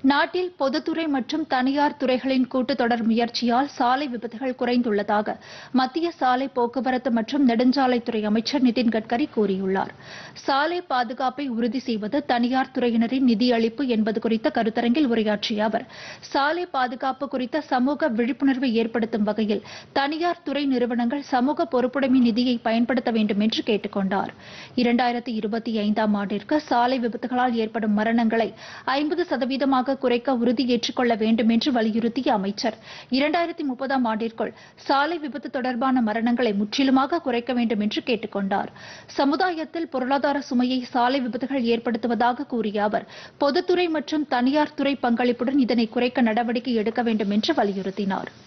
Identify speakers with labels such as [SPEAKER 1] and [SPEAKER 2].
[SPEAKER 1] நாட்டில் பொதுத்துறை மற்றும் தனியார் துறைகளின் கூட்டுத்தொடர் முயற்சியால் சாலை விபத்துகள் குறைந்துள்ளதாக மத்திய சாலை போக்குவரத்து மற்றும் நெடுஞ்சாலைத்துறை அமைச்சர் நிதின் கட்கரி கூறியுள்ளார் சாலை பாதுகாப்பை உறுதி செய்வது தனியார் துறையினரின் நிதியளிப்பு என்பது குறித்த கருத்தரங்கில் உரையாற்றிய அவர் சாலை பாதுகாப்பு குறித்த சமூக விழிப்புணர்வை ஏற்படுத்தும் வகையில் தனியார் துறை நிறுவனங்கள் சமூக பொறுப்புடைமை நிதியை பயன்படுத்த வேண்டும் என்று கேட்டுக் கொண்டார் இரண்டாயிரத்தி இருபத்தி ஐந்தாம் ஆண்டிற்கு சாலை விபத்துகளால் ஏற்படும் மரணங்களை ஐம்பது சதவீதமாக குறைக்க உறுதி ஏற்றுக்கொள்ள வேண்டும் என்று வலியுறுத்திய அமைச்சர் இரண்டாயிரத்தி முப்பதாம் ஆண்டிற்குள் சாலை விபத்து தொடர்பான மரணங்களை முற்றிலுமாக குறைக்க வேண்டும் என்று கேட்டுக் கொண்டார் சமுதாயத்தில் பொருளாதார சுமையை சாலை விபத்துகள் ஏற்படுத்துவதாக கூறிய அவர் பொதுத்துறை மற்றும் தனியார் துறை பங்களிப்புடன் இதனை குறைக்க நடவடிக்கை எடுக்க வேண்டும் என்று வலியுறுத்தினார்